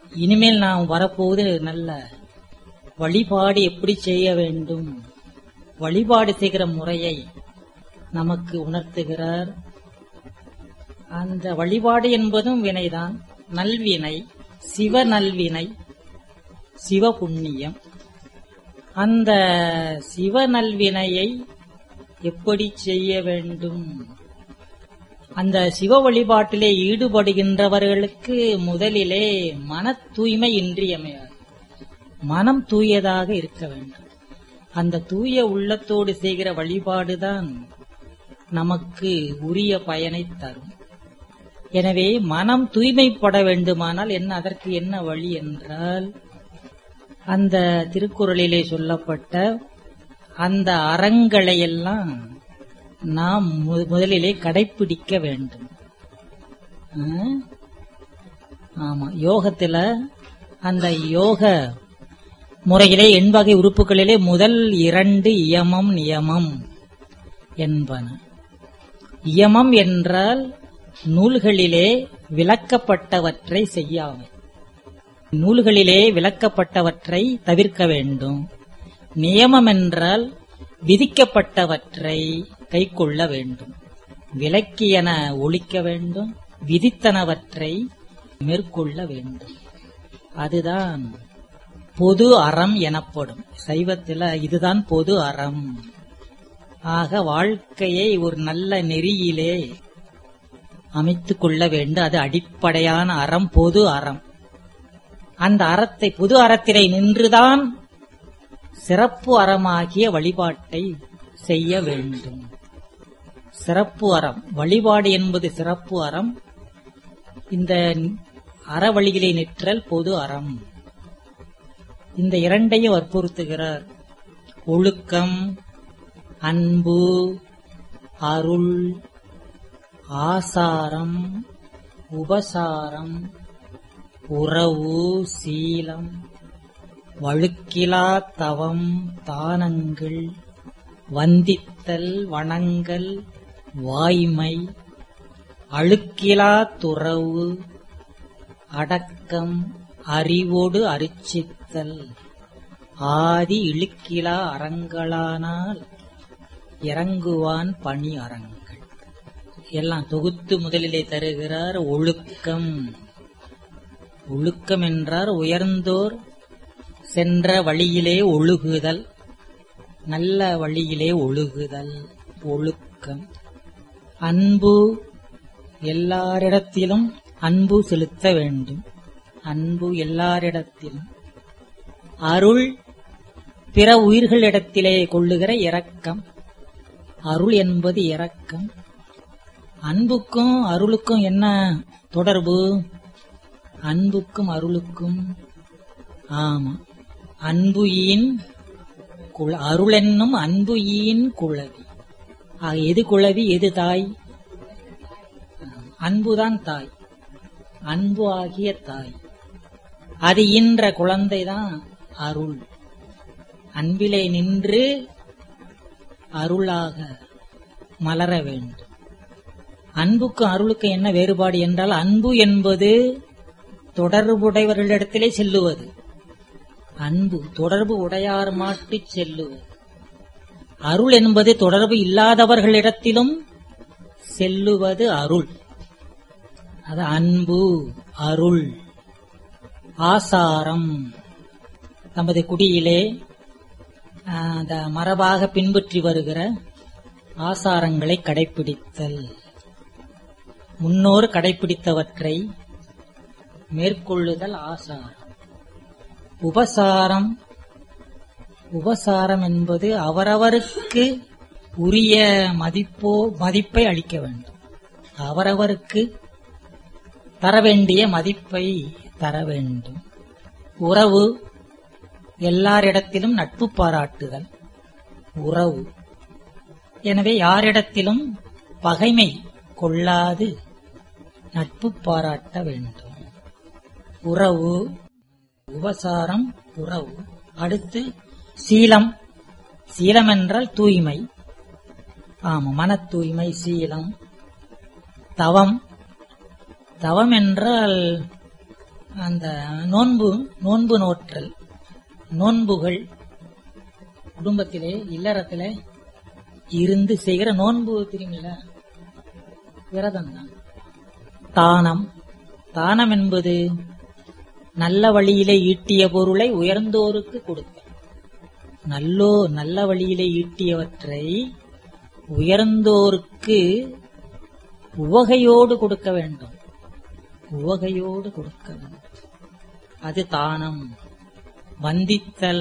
இனிமேல் நாம் வரப்போவது நல்ல வழிபாடு எப்படி செய்ய வேண்டும் வழிபாடு செய்கிற முறையை நமக்கு உணர்த்துகிறார் அந்த வழிபாடு என்பதும் வினைதான் நல்வினை சிவ நல்வினை சிவ புண்ணியம் அந்த சிவ நல்வினையை எப்படி செய்ய வேண்டும் அந்த சிவ வழிபாட்டிலே ஈடுபடுகின்றவர்களுக்கு முதலிலே மன தூய்மை இன்றியமையாது மனம் தூயதாக இருக்க வேண்டும் அந்த தூய உள்ளத்தோடு செய்கிற வழிபாடுதான் நமக்கு உரிய பயனை தரும் எனவே மனம் தூய்மைப்பட வேண்டுமானால் என்ன அதற்கு என்ன வழி என்றால் அந்த திருக்குறளிலே சொல்லப்பட்ட அந்த அறங்களை எல்லாம் நாம் மு- முதலிலே கடைப்பிடிக்க வேண்டும் ஆ? ஆமா யோகத்துல அந்த யோக முறையிலே எண்வகை உறுப்புகளிலே முதல் இரண்டு இயமம் நியமம் என்பன இயமம் என்றால் நூல்களிலே விளக்கப்பட்டவற்றை செய்யாமை நூல்களிலே விளக்கப்பட்டவற்றை தவிர்க்க வேண்டும் நியமம் என்றால் விதிக்கப்பட்டவற்றை கைக்கொள்ள வேண்டும் விலக்கியன ஒழிக்க வேண்டும் விதித்தனவற்றை மேற்கொள்ள வேண்டும் அதுதான் பொது அறம் எனப்படும் சைவத்தில் இதுதான் பொது அறம் ஆக வாழ்க்கையை ஒரு நல்ல நெறியிலே அமைத்துக் கொள்ள வேண்டும் அது அடிப்படையான அறம் பொது அறம் அந்த அறத்தை பொது அறத்திலே நின்றுதான் சிறப்பு அறமாகிய வழிபாட்டை செய்ய வேண்டும் சிறப்பு அறம் வழிபாடு என்பது சிறப்பு அறம் இந்த அறவழியிலே நிற்றல் பொது அறம் இந்த இரண்டையும் வற்புறுத்துகிறார் ஒழுக்கம் அன்பு அருள் ஆசாரம் உபசாரம் உறவு சீலம் வழுக்கிலா தவம் தானங்கள் வந்தித்தல் வணங்கல் வாய்மை அழுக்கிலா துறவு அடக்கம் அறிவோடு அரிச்சித்தல் ஆதி இழுக்கிலா அறங்களானால் இறங்குவான் பணி அறங்கள் எல்லாம் தொகுத்து முதலிலே தருகிறார் ஒழுக்கம் ஒழுக்கம் என்றார் உயர்ந்தோர் சென்ற வழியிலே ஒழுகுதல் நல்ல வழியிலே ஒழுகுதல் ஒழுக்கம் அன்பு எல்லாரிடத்திலும் அன்பு செலுத்த வேண்டும் அன்பு எல்லாரிடத்திலும் அருள் பிற உயிர்களிடத்திலே கொள்ளுகிற இரக்கம் அருள் என்பது இரக்கம் அன்புக்கும் அருளுக்கும் என்ன தொடர்பு அன்புக்கும் அருளுக்கும் ஆமா அன்பு ஈன் குல- அருள் என்னும் அன்பு ஈன் குழவி ஆக எது குழவி எது தாய் அன்புதான் தாய் அன்பு ஆகிய தாய் அது ஈன்ற குழந்தைதான் அருள் அன்பிலே நின்று அருளாக மலர வேண்டும் அன்புக்கும் அருளுக்கும் என்ன வேறுபாடு என்றால் அன்பு என்பது தொடர்புடையவர்களிடத்திலே செல்லுவது அன்பு தொடர்பு உடையார் மாட்டுச் செல்லுவது அருள் என்பது தொடர்பு இல்லாதவர்களிடத்திலும் செல்லுவது அருள் அது அன்பு அருள் ஆசாரம் நமது குடியிலே ஆஹ், அந்த மரபாக பின்பற்றி வருகிற ஆசாரங்களை கடைபிடித்தல் முன்னோர் கடைபிடித்தவற்றை மேற்கொள்ளுதல் ஆசாரம் உபசாரம் உபசாரம் என்பது அவரவருக்கு உரிய மதிப்போ மதிப்பை அளிக்க வேண்டும் அவரவருக்கு தர வேண்டிய மதிப்பை தர வேண்டும் உறவு எல்லாரிடத்திலும் நட்பு பாராட்டுதல் உறவு எனவே யாரிடத்திலும் பகைமை கொள்ளாது நட்பு பாராட்ட வேண்டும் உறவு உபசாரம் உறவு அடுத்து சீலம் சீலம் என்றால் தூய்மை ஆமா மன தூய்மை சீலம் தவம் தவம் என்றால் அந்த நோன்பு நோன்பு நோற்றல் நோன்புகள் குடும்பத்திலே இல்லறத்திலே இருந்து செய்கிற நோன்பு தெரியுமில்ல விரதம் தான் தானம் தானம் என்பது நல்ல வழியிலே ஈட்டிய பொருளை உயர்ந்தோருக்கு கொடுத்தல் நல்லோ நல்ல வழியிலே ஈட்டியவற்றை உயர்ந்தோருக்கு உவகையோடு கொடுக்க வேண்டும் உவகையோடு கொடுக்க வேண்டும் அது தானம் வந்தித்தல்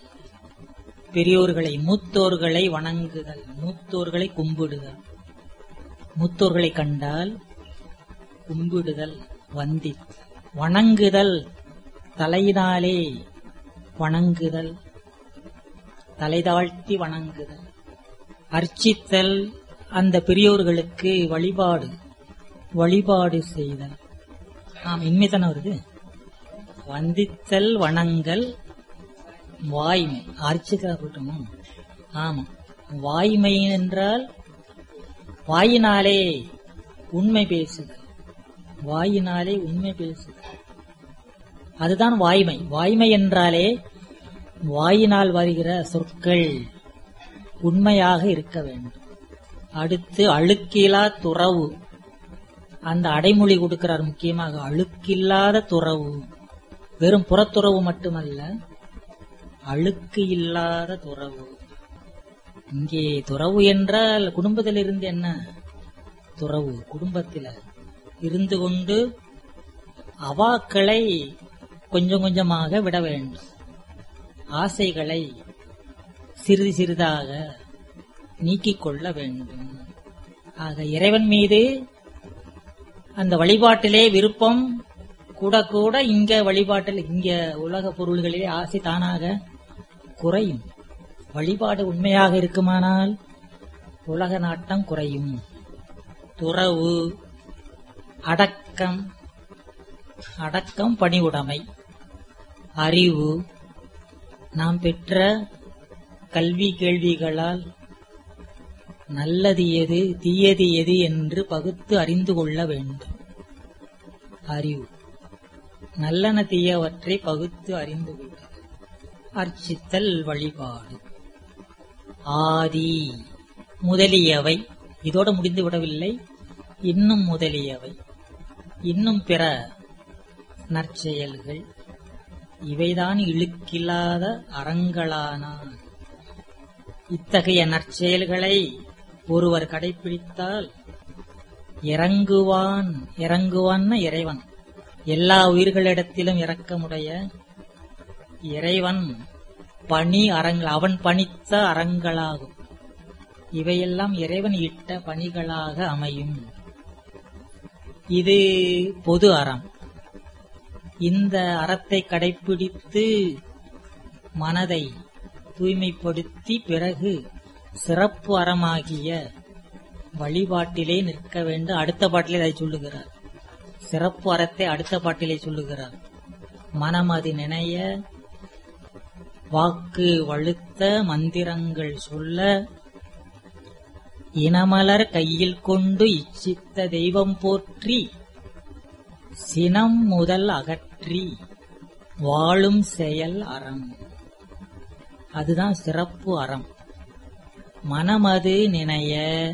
பெரியோர்களை மூத்தோர்களை வணங்குதல் மூத்தோர்களை கும்பிடுதல் மூத்தோர்களை கண்டால் கும்பிடுதல் வந்தித்தல் வணங்குதல் தலையினாலே வணங்குதல் தலை தாழ்த்தி வணங்குதல் அர்ச்சித்தல் அந்த பெரியோர்களுக்கு வழிபாடு வழிபாடு செய்தல் ஆம் இன்மைதானே வருது வந்தித்தல் வணங்கல் வாய்மை அர்ச்சிக்கா கூட்டமும் ஆமா வாய்மை என்றால் வாயினாலே உண்மை பேசுதல் வாயினாலே உண்மை பேசுதல் அதுதான் வாய்மை வாய்மை என்றாலே வாயினால் வருகிற சொற்கள் உண்மையாக இருக்க வேண்டும் அடுத்து அழுக்கிலா துறவு அந்த அடைமொழி கொடுக்கிறார் முக்கியமாக அழுக்கில்லாத துறவு வெறும் புறத்துறவு மட்டுமல்ல அழுக்கு இல்லாத துறவு இங்கே துறவு என்றால் குடும்பத்தில் இருந்து என்ன துறவு குடும்பத்தில் இருந்து கொண்டு அவாக்களை கொஞ்சம் கொஞ்சமாக விட வேண்டும் ஆசைகளை சிறிது சிறிதாக நீக்கிக் கொள்ள வேண்டும் ஆக இறைவன் மீது அந்த வழிபாட்டிலே விருப்பம் கூட கூட இங்க வழிபாட்டில் இங்க உலக பொருள்களிலே ஆசை தானாக குறையும் வழிபாடு உண்மையாக இருக்குமானால் உலக நாட்டம் குறையும் துறவு அடக்கம் அடக்கம் பணிவுடைமை அறிவு நாம் பெற்ற கல்வி கேள்விகளால் நல்லது எது தீயது எது என்று பகுத்து அறிந்து கொள்ள வேண்டும் அறிவு நல்லன தீயவற்றை பகுத்து அறிந்து கொள்ள அர்ச்சித்தல் வழிபாடு ஆதி முதலியவை இதோடு முடிந்து விடவில்லை இன்னும் முதலியவை இன்னும் பிற நற்செயல்கள் இவைதான் இழுக்கில்லாத அறங்களானான் இத்தகைய நற்செயல்களை ஒருவர் கடைபிடித்தால் இறங்குவான் இறங்குவான்னு இறைவன் எல்லா உயிர்களிடத்திலும் இரக்கமுடைய இறைவன் பணி அறங்கள் அவன் பணித்த அறங்களாகும் இவையெல்லாம் இறைவன் இட்ட பணிகளாக அமையும் இது பொது அறம் இந்த அறத்தை கடைபிடித்து மனதை தூய்மைப்படுத்தி பிறகு சிறப்பு அறமாகிய வழிபாட்டிலே நிற்க வேண்டும் அடுத்த பாட்டிலே அதை சொல்லுகிறார் சிறப்பு அறத்தை அடுத்த பாட்டிலே சொல்லுகிறார் மனம் அது நினைய வாக்கு வழுத்த மந்திரங்கள் சொல்ல இனமலர் கையில் கொண்டு இச்சித்த தெய்வம் போற்றி சினம் முதல் அகற்றி வாழும் செயல் அறம் அதுதான் சிறப்பு அறம் மனமது நினைய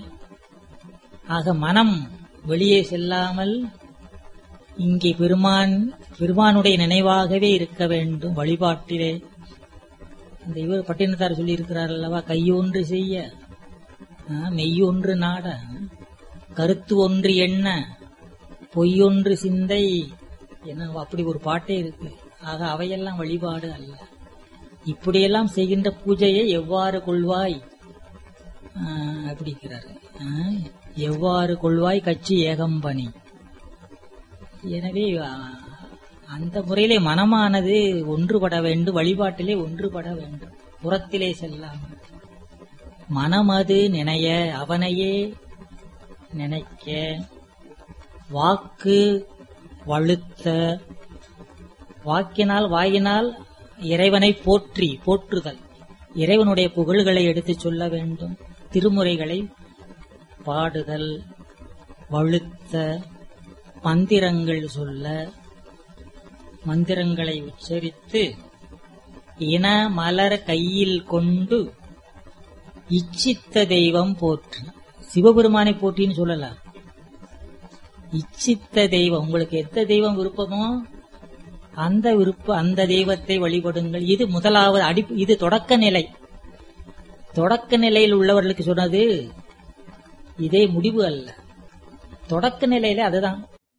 ஆக மனம் வெளியே செல்லாமல் இங்கே பெருமான் பெருமானுடைய நினைவாகவே இருக்க வேண்டும் வழிபாட்டிலே அந்த இவர் பட்டினத்தார் சொல்லி இருக்கிறார் அல்லவா கையொன்று செய்ய ஆ, மெய்யொன்று நாட கருத்து ஒன்று எண்ண பொய்யொன்று சிந்தை என்ன அப்படி ஒரு பாட்டே இருக்கு ஆக அவையெல்லாம் வழிபாடு அல்ல இப்படியெல்லாம் செய்கின்ற பூஜையை எவ்வாறு கொள்வாய் ஆ, அப்படிங்கிறாரு ஆ, எவ்வாறு கொள்வாய் கட்சி ஏகம்பனி எனவே ஆ, அந்த முறையிலே மனமானது ஒன்றுபட வேண்டும் வழிபாட்டிலே ஒன்றுபட வேண்டும் புறத்திலே செல்லாமல் மனமது நினைய அவனையே நினைக்க வாக்கு வழுத்த வாக்கினால் வாயினால் இறைவனை போற்றி போற்றுதல் இறைவனுடைய புகழ்களை எடுத்துச் சொல்ல வேண்டும் திருமுறைகளை பாடுதல் வழுத்த மந்திரங்கள் சொல்ல மந்திரங்களை உச்சரித்து இன மலர் கையில் கொண்டு இச்சித்த தெய்வம் போற்று சிவபெருமானை போற்றின்னு சொல்லலாம் இச்சித்த தெய்வம் உங்களுக்கு எந்த தெய்வம் விருப்பமோ அந்த விருப்ப அந்த தெய்வத்தை வழிபடுங்கள் இது முதலாவது அடி இது தொடக்க நிலை தொடக்க நிலையில் உள்ளவர்களுக்கு சொன்னது இதே முடிவு அல்ல தொடக்க நிலையில அதுதான்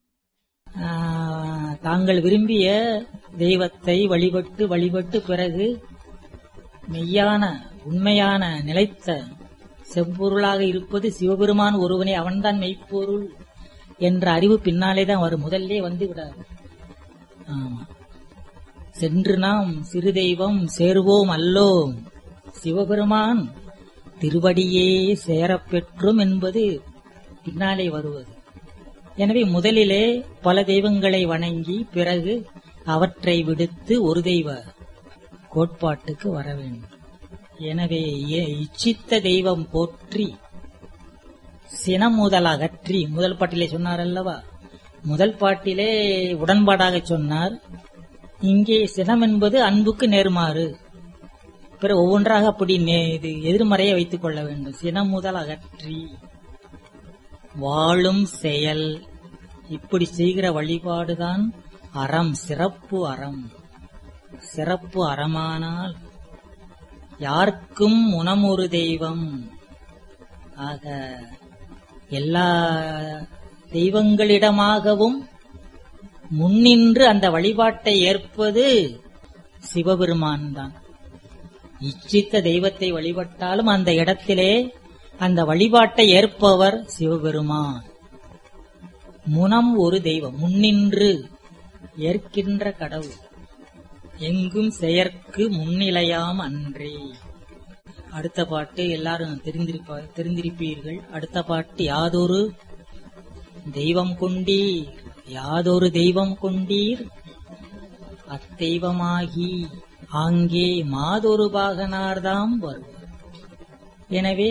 ஆஹ், தாங்கள் விரும்பிய தெய்வத்தை வழிபட்டு வழிபட்டு பிறகு மெய்யான உண்மையான நிலைத்த செம்பொருளாக இருப்பது சிவபெருமான் ஒருவனே அவன்தான் மெய்ப்பொருள் என்ற அறிவு பின்னாலே தான் வரும் முதல்லே வந்து விடாது ஆமா சென்று நாம் சிறு தெய்வம் சேருவோம் அல்லோம் சிவபெருமான் திருவடியே சேரப் பெற்றும் என்பது பின்னாலே வருவது எனவே முதலிலே பல தெய்வங்களை வணங்கி பிறகு அவற்றை விடுத்து ஒரு தெய்வ கோட்பாட்டுக்கு வர வேண்டும் எனவே இ- இச்சித்த தெய்வம் போற்றி சினம் முதல் அகற்றி முதல் பாட்டிலே சொன்னார் அல்லவா முதல் பாட்டிலே உடன்பாடாக சொன்னார் இங்கே சினம் என்பது அன்புக்கு நேர்மாறு பிறகு ஒவ்வொன்றாக அப்படி நே- இது எதிர்மறையை வைத்துக் கொள்ள வேண்டும் சினம் முதல் அகற்றி வாழும் செயல் இப்படி செய்கிற வழிபாடுதான் அறம் சிறப்பு அறம் சிறப்பு அறமானால் யாருக்கும் உணமொரு தெய்வம் ஆக எல்லா தெய்வங்களிடமாகவும் முன்னின்று அந்த வழிபாட்டை ஏற்பது சிவபெருமான் தான் இச்சித்த தெய்வத்தை வழிபட்டாலும் அந்த இடத்திலே அந்த வழிபாட்டை ஏற்பவர் சிவபெருமான் முனம் ஒரு தெய்வம் முன்னின்று ஏற்கின்ற கடவுள் எங்கும் செயற்கு முன்னிலையாம் அன்றே அடுத்த பாட்டு எல்லாரும் தெரிந்திருப்ப தெரிந்திருப்பீர்கள் அடுத்த பாட்டு யாதொரு தெய்வம் கொண்டீர் யாதொரு தெய்வம் கொண்டீர் அத்தெய்வமாகி ஆங்கே மாதொரு பாகனார்தாம் வருவார் எனவே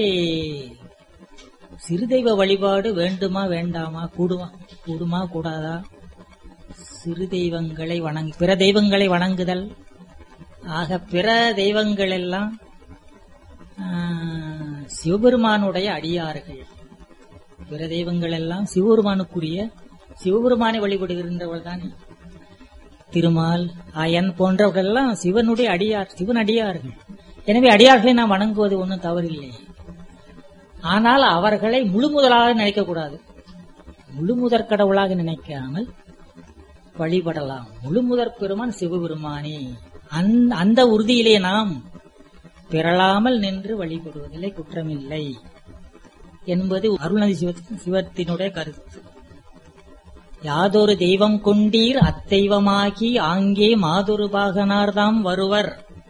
சிறு தெய்வ வழிபாடு வேண்டுமா வேண்டாமா கூடுமா கூடுமா கூடாதா சிறு தெய்வங்களை வணங்கு பிற தெய்வங்களை வணங்குதல் ஆக பிற தெய்வங்கள் எல்லாம் ஆ, சிவபெருமானுடைய அடியார்கள் பிற தெய்வங்கள் எல்லாம் சிவபெருமானுக்குரிய சிவபெருமானை வழிபடுகின்றவர்கள் தான் திருமால் அயன் போன்றவர்கள் எல்லாம் சிவனுடைய அடியார் சிவன் அடியார்கள் எனவே அடியார்களை நாம் வணங்குவது ஒன்றும் தவறில்லை ஆனால் அவர்களை முழு முதலாக நினைக்கக்கூடாது முழு முதற் கடவுளாக நினைக்காமல் வழிபடலாம் முழு முதற் பெருமான் சிவபெருமானே அந்த- அந்த உறுதியிலே நாம் பெறலாமல் நின்று வழிபடுவதில்லை குற்றமில்லை என்பது அருள்நதி சிவ- சிவத்தினுடைய கருத்து யாதொரு தெய்வம் கொண்டீர் அத்தெய்வமாகி ஆங்கே மாதொரு பாகனார்தாம் வருவர்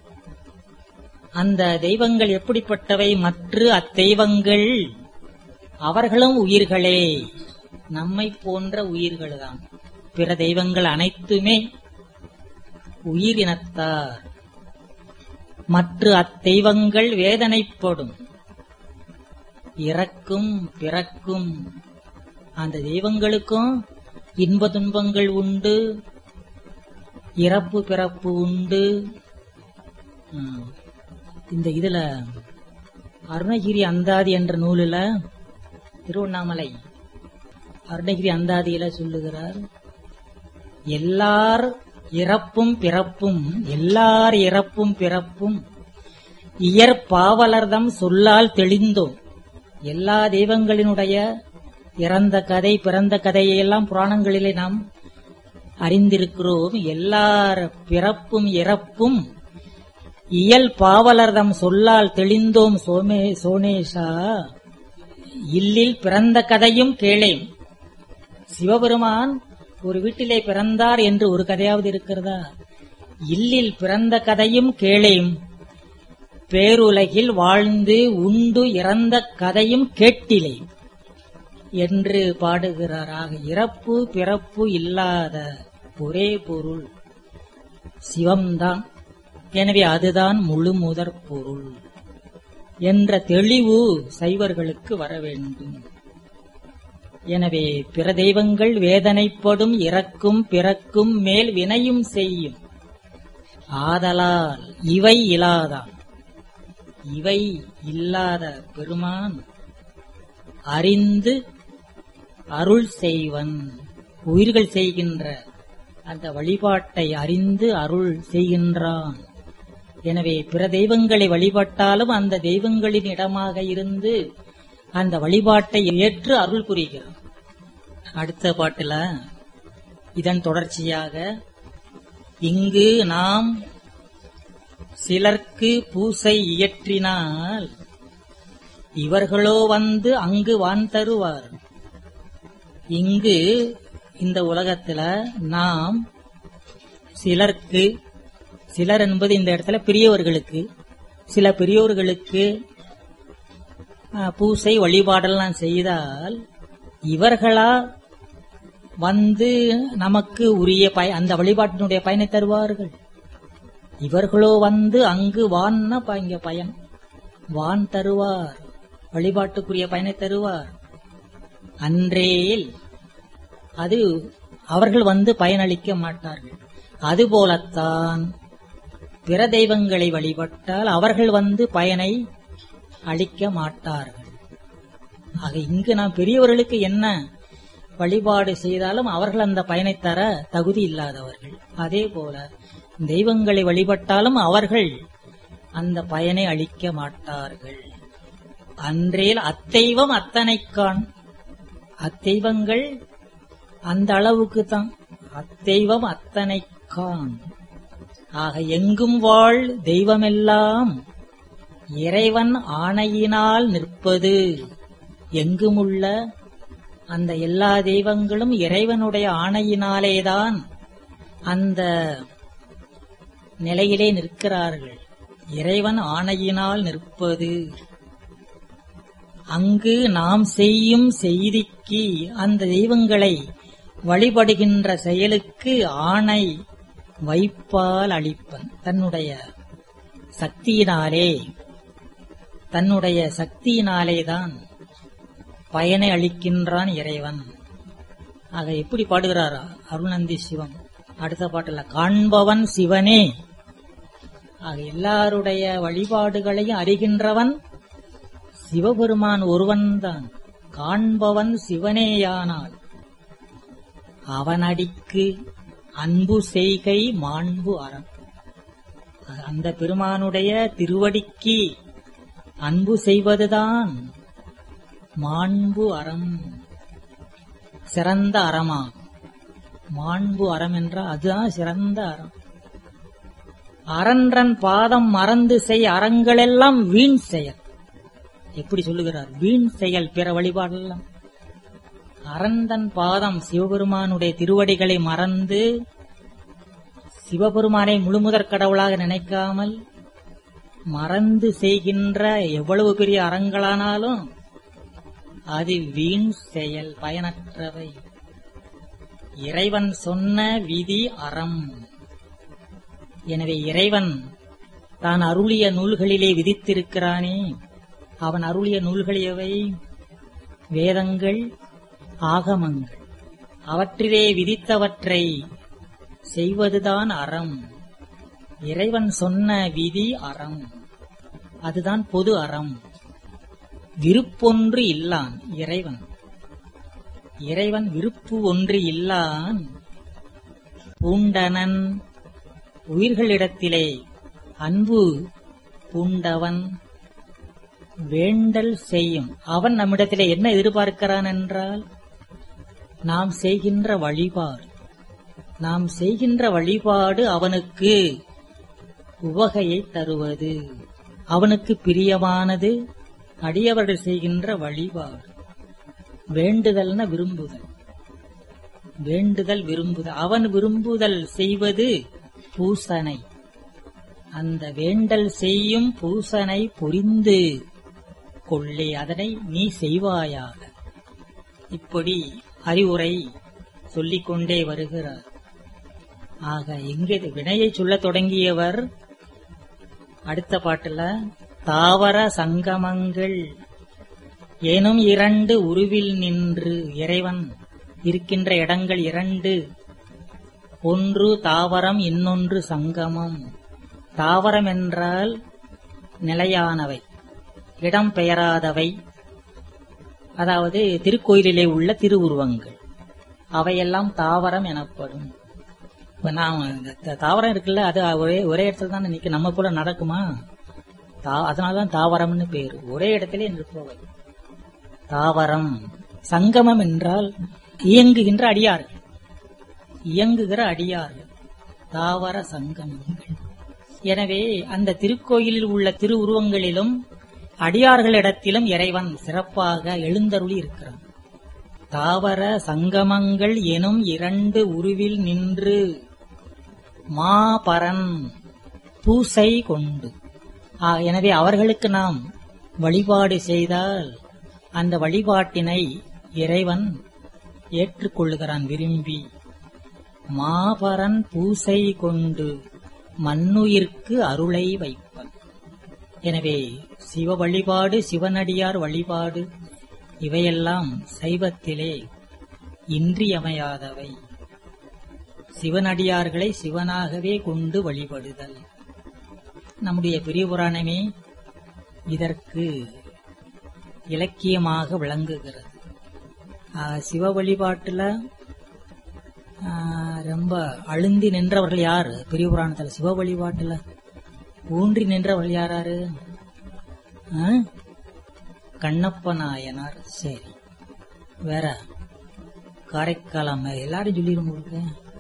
அந்த தெய்வங்கள் எப்படிப்பட்டவை மற்ற அத்தெய்வங்கள் அவர்களும் உயிர்களே நம்மை போன்ற உயிர்கள்தான் பிற தெய்வங்கள் அனைத்துமே உயிரினத்தார் மற்ற அத்தெய்வங்கள் வேதனைப்படும் இறக்கும் பிறக்கும் அந்த தெய்வங்களுக்கும் இன்ப துன்பங்கள் உண்டு இறப்பு பிறப்பு உண்டு ம். இந்த இதுல அருணகிரி அந்தாதி என்ற நூலில் திருவண்ணாமலை அருணகிரி அந்தாதியில சொல்லுகிறார் எல்லார் இறப்பும் பிறப்பும் எல்லார் இறப்பும் பிறப்பும் இயற் பாவலர்தம் சொல்லால் தெளிந்தோம் எல்லா தெய்வங்களினுடைய இறந்த கதை பிறந்த கதையெல்லாம் புராணங்களிலே நாம் அறிந்திருக்கிறோம் எல்லார் பிறப்பும் இறப்பும் இயல் பாவலர்தம் சொல்லால் தெளிந்தோம் சோமே சோனேஷா இல்லில் பிறந்த கதையும் கேளேன் சிவபெருமான் ஒரு வீட்டிலே பிறந்தார் என்று ஒரு கதையாவது இருக்கிறதா இல்லில் பிறந்த கதையும் கேளேன் பேருலகில் வாழ்ந்து உண்டு இறந்த கதையும் கேட்டிலே என்று பாடுகிறாராக இறப்பு பிறப்பு இல்லாத ஒரே பொருள் சிவம்தான் எனவே அதுதான் முழு முதற் பொருள் என்ற தெளிவு சைவர்களுக்கு வர வேண்டும் எனவே பிற தெய்வங்கள் வேதனைப்படும் இறக்கும் பிறக்கும் மேல் வினையும் செய்யும் ஆதலால் இவை இலாதான் இவை இல்லாத பெருமான் அறிந்து அருள் செய்வன் உயிர்கள் செய்கின்ற அந்த வழிபாட்டை அறிந்து அருள் செய்கின்றான் எனவே பிற தெய்வங்களை வழிபட்டாலும் அந்த தெய்வங்களின் இடமாக இருந்து அந்த வழிபாட்டை ஏற்று அருள் புரிகிறான் அடுத்த பாட்டுல இதன் தொடர்ச்சியாக இங்கு நாம் சிலர்க்கு பூசை இயற்றினால் இவர்களோ வந்து அங்கு வான் தருவார் இங்கு இந்த உலகத்துல நாம் சிலர்க்கு சிலர் என்பது இந்த இடத்துல பெரியவர்களுக்கு சில பெரியோர்களுக்கு ஆ, பூசை வழிபாடெல்லாம் செய்தால் இவர்களா வந்து நமக்கு உரிய பய அந்த வழிபாட்டினுடைய பயனை தருவார்கள் இவர்களோ வந்து அங்கு வான்னா ப- இங்க பயன் வான் தருவார் வழிபாட்டுக்குரிய பயனை தருவார் அன்றேல் அது அவர்கள் வந்து பயனளிக்க மாட்டார்கள் அதுபோலத்தான் பிற தெய்வங்களை வழிபட்டால் அவர்கள் வந்து பயனை அளிக்க மாட்டார்கள் ஆக இங்கு நாம் பெரியவர்களுக்கு என்ன வழிபாடு செய்தாலும் அவர்கள் அந்த பயனை தர தகுதி இல்லாதவர்கள் அதே போல தெய்வங்களை வழிபட்டாலும் அவர்கள் அந்த பயனை அளிக்க மாட்டார்கள் அன்றேல் அத்தெய்வம் அத்தனைக்கான் அத்தெய்வங்கள் அந்த அளவுக்கு தான் அத்தெய்வம் அத்தனைக்கான் ஆக எங்கும் வாழ் தெய்வமெல்லாம் இறைவன் ஆணையினால் நிற்பது எங்குமுள்ள அந்த எல்லா தெய்வங்களும் இறைவனுடைய ஆணையினாலேதான் அந்த நிலையிலே நிற்கிறார்கள் இறைவன் ஆணையினால் நிற்பது அங்கு நாம் செய்யும் செய்திக்கு அந்த தெய்வங்களை வழிபடுகின்ற செயலுக்கு ஆணை வைப்பால் அளிப்பன் தன்னுடைய சக்தியினாலே தன்னுடைய சக்தியினாலேதான் பயனை அளிக்கின்றான் இறைவன் ஆக எப்படி பாடுகிறார் அருணந்தி சிவம் அடுத்த பாட்டுல காண்பவன் சிவனே ஆக எல்லாருடைய வழிபாடுகளையும் அறிகின்றவன் சிவபெருமான் ஒருவன்தான் காண்பவன் சிவனேயானால் அவனடிக்கு அன்பு செய்கை மாண்பு அறம் அந்த பெருமானுடைய திருவடிக்கு அன்பு செய்வதுதான் மாண்பு அறம் சிறந்த அறமாகும் மாண்பு அறம் என்றால் அதுதான் சிறந்த அறம் அரன்றன் பாதம் மறந்து செய் அறங்களெல்லாம் வீண் செயல் எப்படி சொல்லுகிறார் வீண் செயல் பிற வழிபாடெல்லாம் அரந்தன் பாதம் சிவபெருமானுடைய திருவடிகளை மறந்து சிவபெருமானை முழுமுதற் கடவுளாக நினைக்காமல் மறந்து செய்கின்ற எவ்வளவு பெரிய அறங்களானாலும் அது வீண் செயல் பயனற்றவை இறைவன் சொன்ன விதி அறம் எனவே இறைவன் தான் அருளிய நூல்களிலே விதித்திருக்கிறானே அவன் அருளிய நூல்கள் எவை வேதங்கள் ஆகமங்கள் அவற்றிலே விதித்தவற்றை செய்வதுதான் அறம் இறைவன் சொன்ன விதி அறம் அதுதான் பொது அறம் விருப்பொன்று இல்லான் இறைவன் இறைவன் விருப்பு ஒன்று இல்லான் பூண்டனன் உயிர்களிடத்திலே அன்பு பூண்டவன் வேண்டல் செய்யும் அவன் நம்மிடத்திலே என்ன எதிர்பார்க்கிறான் என்றால் நாம் செய்கின்ற வழிபாடு நாம் செய்கின்ற வழிபாடு அவனுக்கு உவகையை தருவது அவனுக்கு பிரியமானது அடியவர்கள் செய்கின்ற வழிபாடு வேண்டுதல்ன விரும்புதல் வேண்டுதல் விரும்புதல் அவன் விரும்புதல் செய்வது பூசனை அந்த வேண்டல் செய்யும் பூசனை புரிந்து கொள்ளே அதனை நீ செய்வாயாக இப்படி அறிவுரை சொல்லிக் கொண்டே வருகிறார் ஆக எங்கே வினையை சொல்லத் தொடங்கியவர் அடுத்த பாட்டுல தாவர சங்கமங்கள் எனும் இரண்டு உருவில் நின்று இறைவன் இருக்கின்ற இடங்கள் இரண்டு ஒன்று தாவரம் இன்னொன்று சங்கமம் தாவரம் என்றால் நிலையானவை இடம் பெயராதவை அதாவது திருக்கோயிலிலே உள்ள திருவுருவங்கள் அவையெல்லாம் தாவரம் எனப்படும் இப்ப நான் இந்த தாவரம் இருக்குல்ல அது ஒரே ஒரே இடத்துல தான் நிக்க நம்ம கூட நடக்குமா தா- அதனாலதான் தாவரம்னு பேரு ஒரே இடத்திலே நிற்பவை தாவரம் சங்கமம் என்றால் இயங்குகின்ற அடியார்கள் இயங்குகிற அடியார்கள் தாவர சங்கமங்கள் எனவே அந்த திருக்கோயிலில் உள்ள திருவுருவங்களிலும் அடியார்களிடத்திலும் இறைவன் சிறப்பாக எழுந்தருளி இருக்கிறான் தாவர சங்கமங்கள் எனும் இரண்டு உருவில் நின்று மாபரன் பூசை கொண்டு ஆ, எனவே அவர்களுக்கு நாம் வழிபாடு செய்தால் அந்த வழிபாட்டினை இறைவன் ஏற்றுக்கொள்ளுகிறான் விரும்பி மாபரன் பூசை கொண்டு மண்ணுயிர்க்கு அருளை வைப்பன் எனவே சிவ வழிபாடு சிவனடியார் வழிபாடு இவையெல்லாம் சைவத்திலே இன்றியமையாதவை சிவனடியார்களை சிவனாகவே கொண்டு வழிபடுதல் நம்முடைய பெரிய புராணமே இதற்கு இலக்கியமாக விளங்குகிறது ஆஹ், சிவ வழிபாட்டுல ஆஹ், ரொம்ப அழுந்தி நின்றவர்கள் யாரு பெரிய புராணத்துல சிவ வழிபாட்டுல ஊன்றி நின்றவர்கள் யாராரு ஆ? கண்ணப்ப நாயனார் சரி வேற காரைக்காலம் எல்லாரும் சொல்லிடும் உங்களுக்கு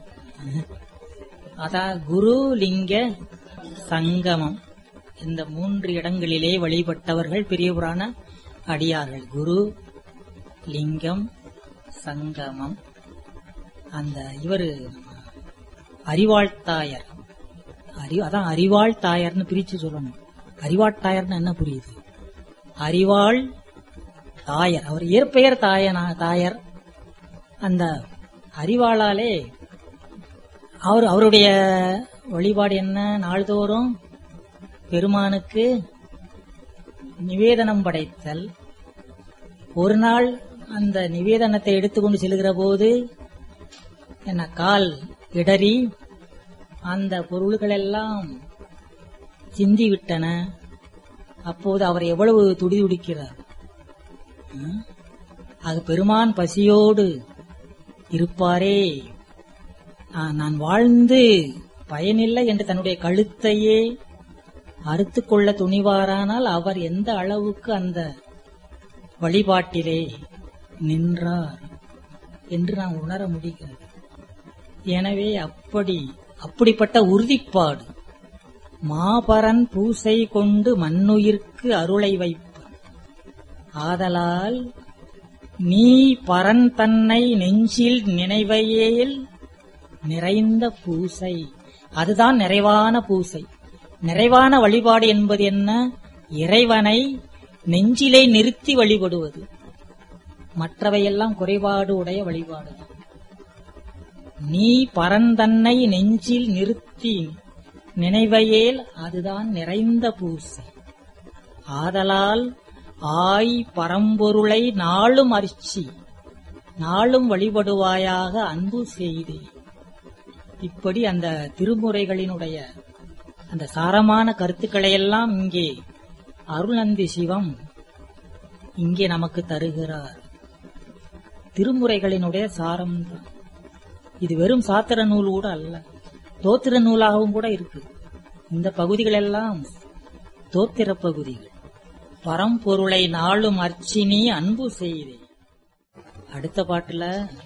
அதான் குரு லிங்க சங்கமம் இந்த மூன்று இடங்களிலே வழிபட்டவர்கள் பெரிய புராண அடியார்கள் குரு லிங்கம் சங்கமம் அந்த இவரு அறிவாழ்த்தாயர் அறி அதான் அறிவாள் தாயர்னு பிரிச்சு சொல்லணும் அறிவாட்டாயர்னு என்ன புரியுது அறிவாள் தாயர் அவர் இயற்பெயர் தாயனா தாயர் அந்த அறிவாளாலே அவர் அவருடைய வழிபாடு என்ன நாள்தோறும் பெருமானுக்கு நிவேதனம் படைத்தல் ஒரு நாள் அந்த நிவேதனத்தை எடுத்துக்கொண்டு செல்கிற போது என்ன கால் இடறி அந்த பொருள்கள் எல்லாம் சிந்தி விட்டன அப்போது அவர் எவ்வளவு துடி துடிக்கிறார் ம்? ஆக பெருமான் பசியோடு இருப்பாரே ஆ, நான் வாழ்ந்து பயனில்லை என்று தன்னுடைய கழுத்தையே அறுத்துக் கொள்ள துணிவாரானால் அவர் எந்த அளவுக்கு அந்த வழிபாட்டிலே நின்றார் என்று நான் உணர முடிகிறது எனவே அப்படி அப்படிப்பட்ட உறுதிப்பாடு மாபரன் பூசை கொண்டு மண்ணுயிர்க்கு அருளை வைப்பன் ஆதலால் நீ பரன் தன்னை நெஞ்சில் நினைவையேல் நிறைந்த பூசை அதுதான் நிறைவான பூசை நிறைவான வழிபாடு என்பது என்ன இறைவனை நெஞ்சிலே நிறுத்தி வழிபடுவது மற்றவையெல்லாம் குறைபாடு உடைய வழிபாடு நீ பரந்தன்னை நெஞ்சில் நிறுத்தி நினைவையேல் அதுதான் நிறைந்த பூசை ஆதலால் ஆய் பரம்பொருளை நாளும் அரிச்சி நாளும் வழிபடுவாயாக அன்பு செய்தே இப்படி அந்த திருமுறைகளினுடைய அந்த சாரமான கருத்துக்களை எல்லாம் இங்கே அருள்நந்தி சிவம் இங்கே நமக்கு தருகிறார் திருமுறைகளினுடைய சாரம் தான் இது வெறும் சாத்திர நூல் கூட அல்ல தோத்திர நூலாகவும் கூட இருக்கு இந்த பகுதிகள் எல்லாம் தோத்திர பகுதிகள் பரம்பொருளை நாளும் அர்ச்சினி அன்பு செய்தே அடுத்த பாட்டுல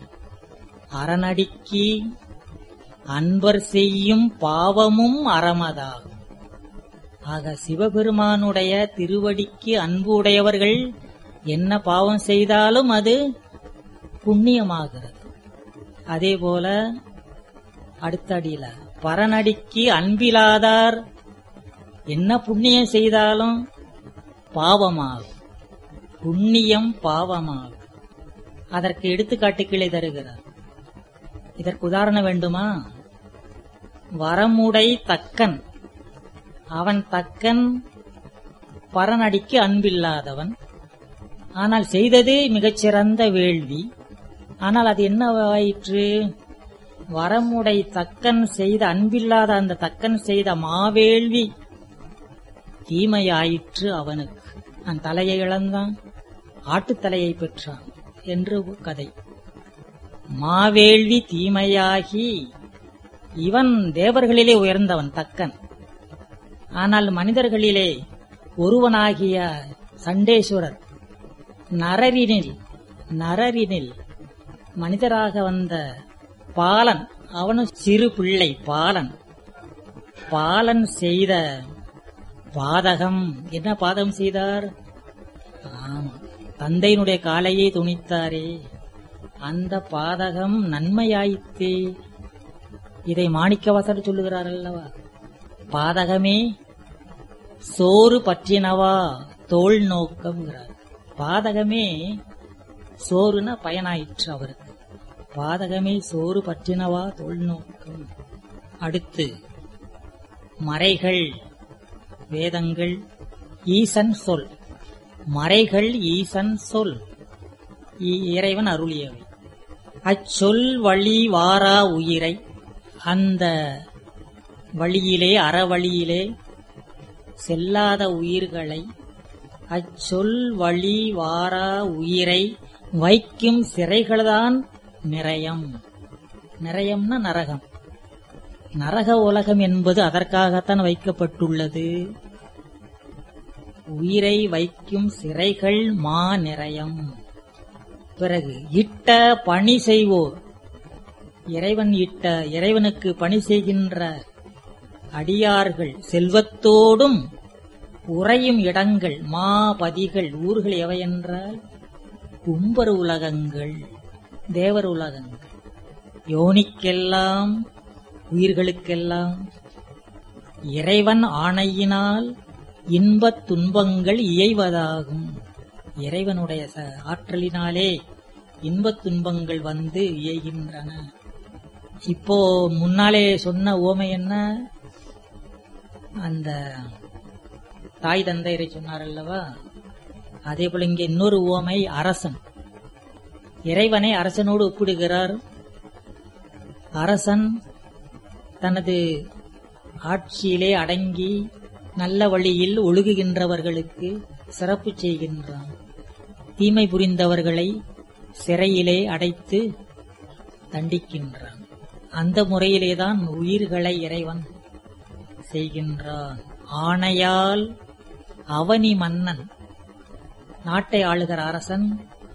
அரணடிக்கு அன்பர் செய்யும் பாவமும் அறமதாகும் ஆக சிவபெருமானுடைய திருவடிக்கு அன்பு உடையவர்கள் என்ன பாவம் செய்தாலும் அது புண்ணியமாகிறது அதே போல அடுத்த அடியில பரனடிக்கு அன்பிலாதார் என்ன புண்ணியம் செய்தாலும் பாவமாகும் புண்ணியம் பாவமாகும் அதற்கு எடுத்துக்காட்டு கீழே தருகிறார் இதற்கு உதாரணம் வேண்டுமா வரமுடை தக்கன் அவன் தக்கன் பரனடிக்கு அன்பில்லாதவன் ஆனால் செய்தது மிகச்சிறந்த வேள்வி ஆனால் அது என்னவாயிற்று வரமுடை தக்கன் செய்த அன்பில்லாத அந்த தக்கன் செய்த மாவேள்வி தீமையாயிற்று அவனுக்கு அந்த தலையை இழந்தான் ஆட்டுத்தலையை பெற்றான் என்று கதை மாவேள்வி தீமையாகி இவன் தேவர்களிலே உயர்ந்தவன் தக்கன் ஆனால் மனிதர்களிலே ஒருவனாகிய சண்டேஸ்வரர் நரரினில் நரரினில் மனிதராக வந்த பாலன் அவனும் சிறு பிள்ளை பாலன் பாலன் செய்த பாதகம் என்ன பாதகம் செய்தார் ஆமா தந்தையினுடைய காலையை துணித்தாரே அந்த பாதகம் நன்மையாயித்தே இதை மாணிக்கவாசர் சொல்லுகிறார் அல்லவா பாதகமே சோறு பற்றினவா தோல் நோக்கம்ங்கிறார் பாதகமே சோறுன பயனாயிற்று அவருக்கு பாதகமே சோறு பற்றினவா தோல் நோக்கம் அடுத்து மறைகள் வேதங்கள் ஈசன் சொல் மறைகள் ஈசன் சொல் இ- இறைவன் அருளியவை அச்சொல் வழி வாரா உயிரை அந்த வழியிலே அறவழியிலே செல்லாத உயிர்களை அச்சொல் வழி வாரா உயிரை வைக்கும் சிறைகள்தான் நிறையம் நிறையம்னா நரகம் நரக உலகம் என்பது அதற்காகத்தான் வைக்கப்பட்டுள்ளது உயிரை வைக்கும் சிறைகள் மா நிறையம் பிறகு இட்ட பணி செய்வோர் இறைவன் இட்ட இறைவனுக்கு பணி செய்கின்ற அடியார்கள் செல்வத்தோடும் உறையும் இடங்கள் மாபதிகள் ஊர்கள் எவையென்றால் கும்பர் உலகங்கள் தேவர் உலகங்கள் யோனிக்கெல்லாம் உயிர்களுக்கெல்லாம் இறைவன் ஆணையினால் இன்பத் துன்பங்கள் இயைவதாகும் இறைவனுடைய ச- ஆற்றலினாலே இன்பத் துன்பங்கள் வந்து இயைகின்றன இப்போ முன்னாலே சொன்ன ஓமை என்ன அந்த தாய் தந்தையரை சொன்னார் அல்லவா அதே போல இங்கே இன்னொரு ஓமை அரசன் இறைவனை அரசனோடு ஒப்பிடுகிறார் அரசன் தனது ஆட்சியிலே அடங்கி நல்ல வழியில் ஒழுகுகின்றவர்களுக்கு சிறப்பு செய்கின்றான் தீமை புரிந்தவர்களை சிறையிலே அடைத்து தண்டிக்கின்றான் அந்த முறையிலேதான் உயிர்களை இறைவன் செய்கின்றான் ஆணையால் அவனி மன்னன் நாட்டை ஆளுகிற அரசன்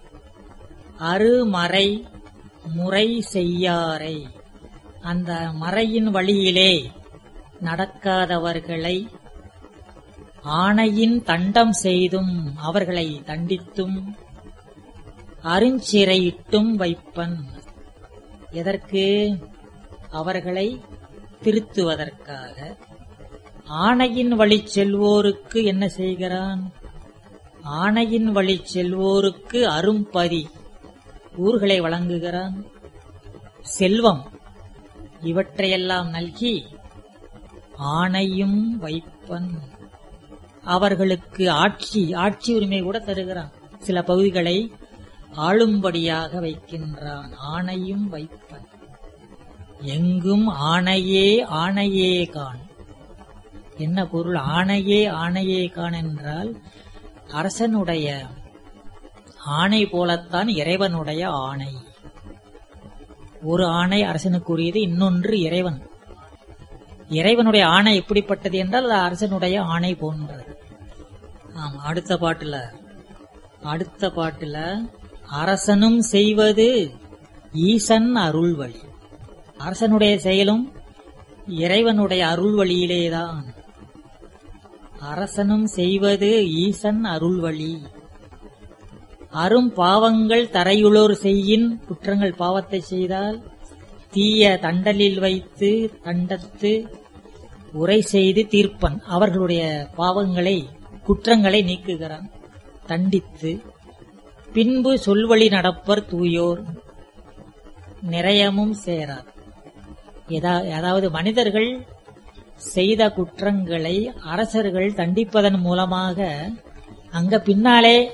அருமறை முறை செய்யாரை அந்த மறையின் வழியிலே நடக்காதவர்களை ஆணையின் தண்டம் செய்தும் அவர்களை தண்டித்தும் அருஞ்சிறையிட்டும் வைப்பன் எதற்கு அவர்களை திருத்துவதற்காக ஆணையின் வழி செல்வோருக்கு என்ன செய்கிறான் ஆணையின் வழி செல்வோருக்கு அரும்பதி ஊர்களை வழங்குகிறான் செல்வம் இவற்றையெல்லாம் நல்கி ஆணையும் வைப்பன் அவர்களுக்கு ஆட்சி ஆட்சி உரிமை கூட தருகிறான் சில பகுதிகளை ஆளும்படியாக வைக்கின்றான் ஆணையும் வைப்பன் எங்கும் ஆணையே ஆணையே காண் என்ன பொருள் ஆணையே ஆணையே காண் என்றால் அரசனுடைய ஆணை போலத்தான் இறைவனுடைய ஆணை ஒரு ஆணை அரசனுக்குரியது இன்னொன்று இறைவன் இறைவனுடைய ஆணை எப்படிப்பட்டது என்றால் அது அரசனுடைய ஆணை போன்றது ஆமா அடுத்த பாட்டுல அடுத்த பாட்டுல அரசனும் செய்வது ஈசன் அருள் வழி அரசனுடைய செயலும் இறைவனுடைய அருள் வழியிலேதான் அரசனும் செய்வது ஈசன் அருள் வழி அரும் பாவங்கள் தரையுளோர் செய்யின் குற்றங்கள் பாவத்தை செய்தால் தீய தண்டலில் வைத்து தண்டத்து உரை செய்து தீர்ப்பன் அவர்களுடைய பாவங்களை குற்றங்களை நீக்குகிறான் தண்டித்து பின்பு சொல்வழி நடப்பர் தூயோர் நிறையமும் சேரார் எதா- அதாவது மனிதர்கள் செய்த குற்றங்களை அரசர்கள் தண்டிப்பதன் மூலமாக அங்க பின்னாலே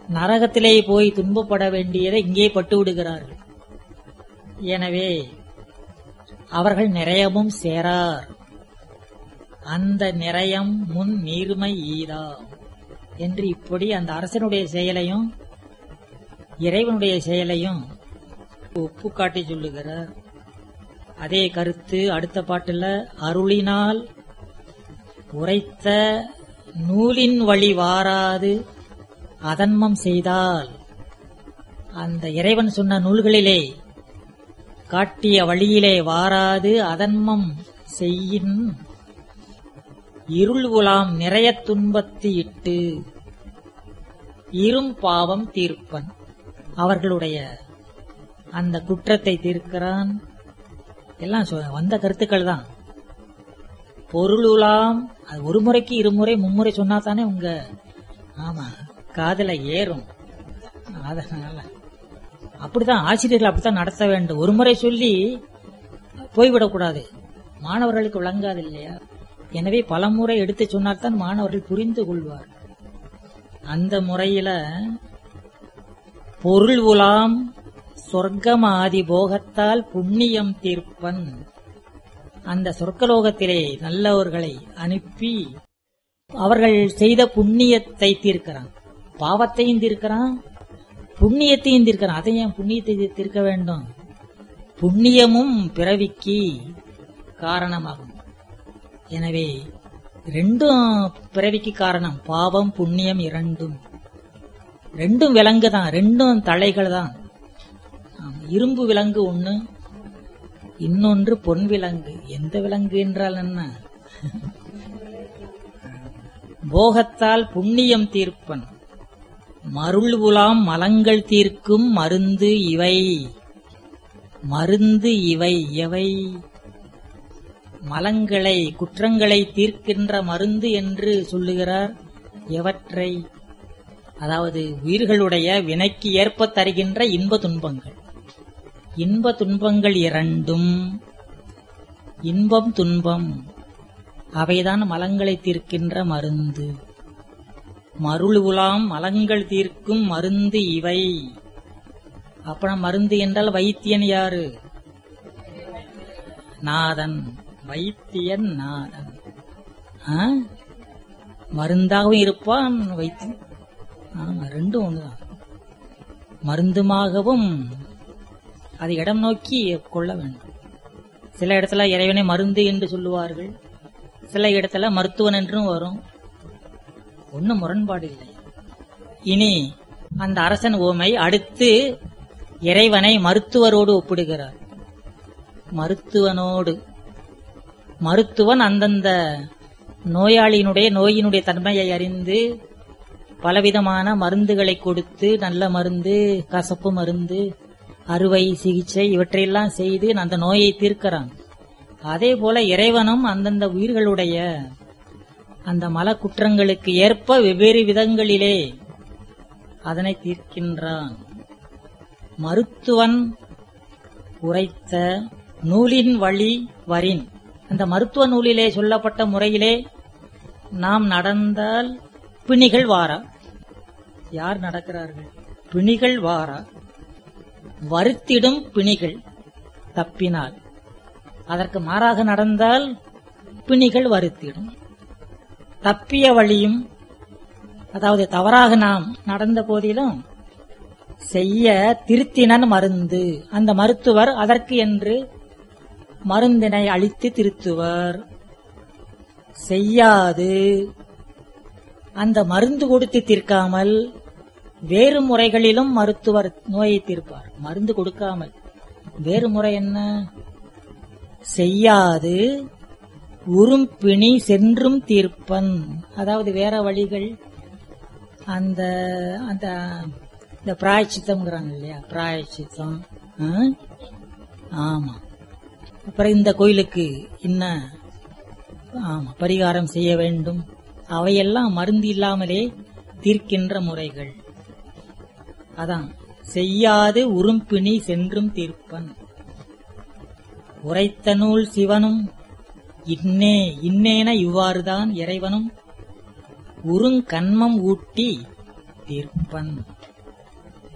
நரகத்திலே போய் துன்பப்பட வேண்டியதை இங்கே பட்டு விடுகிறார்கள் எனவே அவர்கள் நிறையமும் சேரார் அந்த நிறையம் முன் நீர்மை ஈரா என்று இப்படி அந்த அரசனுடைய செயலையும் இறைவனுடைய செயலையும் ஒப்பு காட்டி சொல்லுகிறார் அதே கருத்து அடுத்த பாட்டுல அருளினால் உரைத்த நூலின் வழி வாராது அதன்மம் செய்தால் அந்த இறைவன் சொன்ன நூல்களிலே காட்டிய வழியிலே வாராது அதன்மம் செய்யின் இருள் உலாம் நிறைய துன்பத்து இட்டு இரும் பாவம் தீர்ப்பன் அவர்களுடைய அந்த குற்றத்தை தீர்க்கிறான் எல்லாம் சொ- வந்த கருத்துக்கள் தான் பொருளுலாம் அது ஒரு முறைக்கு இருமுறை மும்முறை சொன்னா தானே உங்க ஆமா காதுல ஏறும் அதனால அப்படிதான் ஆசிரியர்கள் அப்படித்தான் நடத்த வேண்டும் ஒரு முறை சொல்லி போய்விடக்கூடாது மாணவர்களுக்கு விளங்காது இல்லையா எனவே பலமுறை எடுத்து சொன்னால்தான் மாணவர்கள் புரிந்து கொள்வார் அந்த முறையில பொருள் உலாம் சொர்க்கமாதி போகத்தால் புண்ணியம் தீர்ப்பன் அந்த சொர்க்கலோகத்திலே நல்லவர்களை அனுப்பி அவர்கள் செய்த புண்ணியத்தை தீர்க்கிறான் பாவத்தையும் தீர்க்கிறான் புண்ணியத்தையும் தீர்க்கிறான் அதை ஏன் புண்ணியத்தை தீர்க்க வேண்டும் புண்ணியமும் பிறவிக்கு காரணமாகும் எனவே ரெண்டும் பிறவிக்கு காரணம் பாவம் புண்ணியம் இரண்டும் ரெண்டும் விலங்கு தான் ரெண்டும் தலைகள் தான் ஆம், இரும்பு விலங்கு ஒண்ணு இன்னொன்று பொன் விலங்கு எந்த விலங்கு என்றால் என்ன போகத்தால் புண்ணியம் தீர்ப்பன் மருள் உலாம் மலங்கள் தீர்க்கும் மருந்து இவை மருந்து இவை எவை மலங்களை குற்றங்களை தீர்க்கின்ற மருந்து என்று சொல்லுகிறார் எவற்றை அதாவது உயிர்களுடைய வினைக்கு ஏற்ப தருகின்ற இன்ப துன்பங்கள் இன்ப துன்பங்கள் இரண்டும் இன்பம் துன்பம் அவைதான் மலங்களை தீர்க்கின்ற மருந்து மருள் உலாம் மலங்கள் தீர்க்கும் மருந்து இவை அப்புறம் மருந்து என்றால் வைத்தியன் யாரு நாதன் வைத்தியன் நாதன் ஆ? மருந்தாகவும் இருப்பான் வைத்தியன் ஆமா ரெண்டும் ஒண்ணுதான் மருந்துமாகவும் அது இடம் நோக்கி கொள்ள வேண்டும் சில இடத்துல இறைவனை மருந்து என்று சொல்லுவார்கள் சில இடத்துல மருத்துவன் என்றும் வரும் ஒன்னும் முரண்பாடு இல்லை இனி அந்த அரசன் ஓமை அடுத்து இறைவனை மருத்துவரோடு ஒப்பிடுகிறார் மருத்துவனோடு மருத்துவன் அந்தந்த நோயாளியினுடைய நோயினுடைய தன்மையை அறிந்து பலவிதமான மருந்துகளை கொடுத்து நல்ல மருந்து கசப்பு மருந்து அறுவை சிகிச்சை இவற்றையெல்லாம் செய்து அந்த நோயை தீர்க்கிறான் அதே போல இறைவனும் அந்தந்த உயிர்களுடைய அந்த மல குற்றங்களுக்கு ஏற்ப வெவ்வேறு விதங்களிலே அதனை தீர்க்கின்றான் மருத்துவன் உரைத்த நூலின் வழி வரின் அந்த மருத்துவ நூலிலே சொல்லப்பட்ட முறையிலே நாம் நடந்தால் பிணிகள் வாரா யார் நடக்கிறார்கள் பிணிகள் வாரா வருத்திடும் பிணிகள் தப்பினால் அதற்கு மாறாக நடந்தால் பிணிகள் வருத்திடும் தப்பிய வழியும் அதாவது தவறாக நாம் நடந்த போதிலும் செய்ய திருத்தினன் மருந்து அந்த மருத்துவர் அதற்கு என்று மருந்தினை அளித்து திருத்துவர் செய்யாது அந்த மருந்து கொடுத்து தீர்க்காமல் வேறு முறைகளிலும் மருத்துவர் நோயை தீர்ப்பார் மருந்து கொடுக்காமல் வேறு முறை என்ன செய்யாது உறும்பிணி சென்றும் தீர்ப்பன் அதாவது வேற வழிகள் அந்த அந்த இந்த பிராயச்சித்தம்ங்கிறாங்க இல்லையா பிராயச்சித்தம் ஆ? ஆமா அப்புறம் இந்த கோயிலுக்கு என்ன ஆமா பரிகாரம் செய்ய வேண்டும் அவையெல்லாம் மருந்து இல்லாமலே தீர்க்கின்ற முறைகள் அதான் செய்யாது உறும்பிணி சென்றும் தீர்ப்பன் உரைத்த நூல் சிவனும் இன்னே இன்னேன இவ்வாறுதான் இறைவனும் உறுங்கண்மம் ஊட்டி தீர்ப்பன்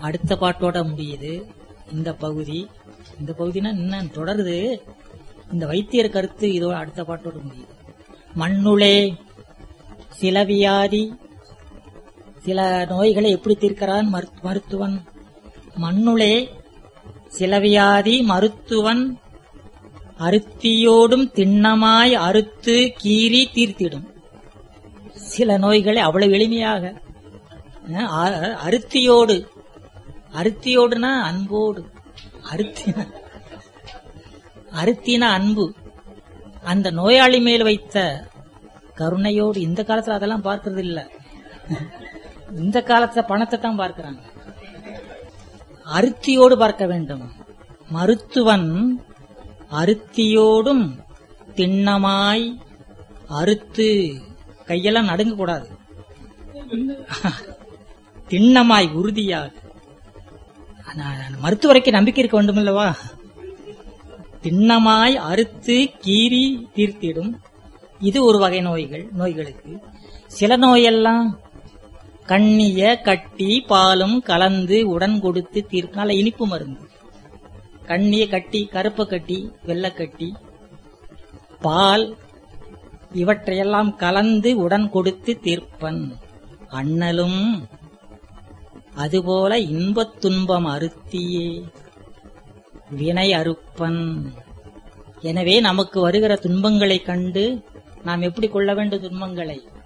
அடுத்த பாட்டோட முடியுது இந்த பகுதி இந்த பகுதினா இன்னும் தொடருது இந்த வைத்தியர் கருத்து இதோட அடுத்த பாட்டோட முடியுது மண்ணுளே சில வியாதி சில நோய்களை எப்படி தீர்க்கிறான் மருத்- மருத்துவன் மண்ணுளே சில வியாதி மருத்துவன் அருத்தியோடும் திண்ணமாய் அறுத்து கீறி தீர்த்திடும் சில நோய்களை அவ்வளவு எளிமையாக அஹ், அ- அருத்தியோடு அருத்தியோடுனா அன்போடு அருத்தினா அருத்தினா அன்பு அந்த நோயாளி மேல் வைத்த கருணையோடு இந்த காலத்துல அதெல்லாம் பார்க்கறது இல்ல இந்த காலத்துல பணத்தை தான் பார்க்கறாங்க அருத்தியோடு பார்க்க வேண்டும் மருத்துவன் அருத்தியோடும் திண்ணமாய் அறுத்து கையெல்லாம் நடுங்க கூடாது திண்ணமாய் உறுதியாக ஆனா- மருத்துவரைக்கு நம்பிக்கை இருக்க வேண்டும் அல்லவா திண்ணமாய் அறுத்து கீறி தீர்த்திடும் இது ஒரு வகை நோய்கள் நோய்களுக்கு சில நோயெல்லாம் கண்ணிய கட்டி பாலும் கலந்து உடன் கொடுத்து தீர்க்கும் நல்ல இனிப்பு மருந்து கண்ணிய கட்டி கருப்ப கட்டி வெள்ளக்கட்டி பால் இவற்றையெல்லாம் கலந்து உடன் கொடுத்து தீர்ப்பன் அண்ணலும் அதுபோல இன்பத் துன்பம் அறுத்தியே வினை அறுப்பன் எனவே நமக்கு வருகிற துன்பங்களைக் கண்டு நாம் எப்படி கொள்ள வேண்டும் துன்பங்களை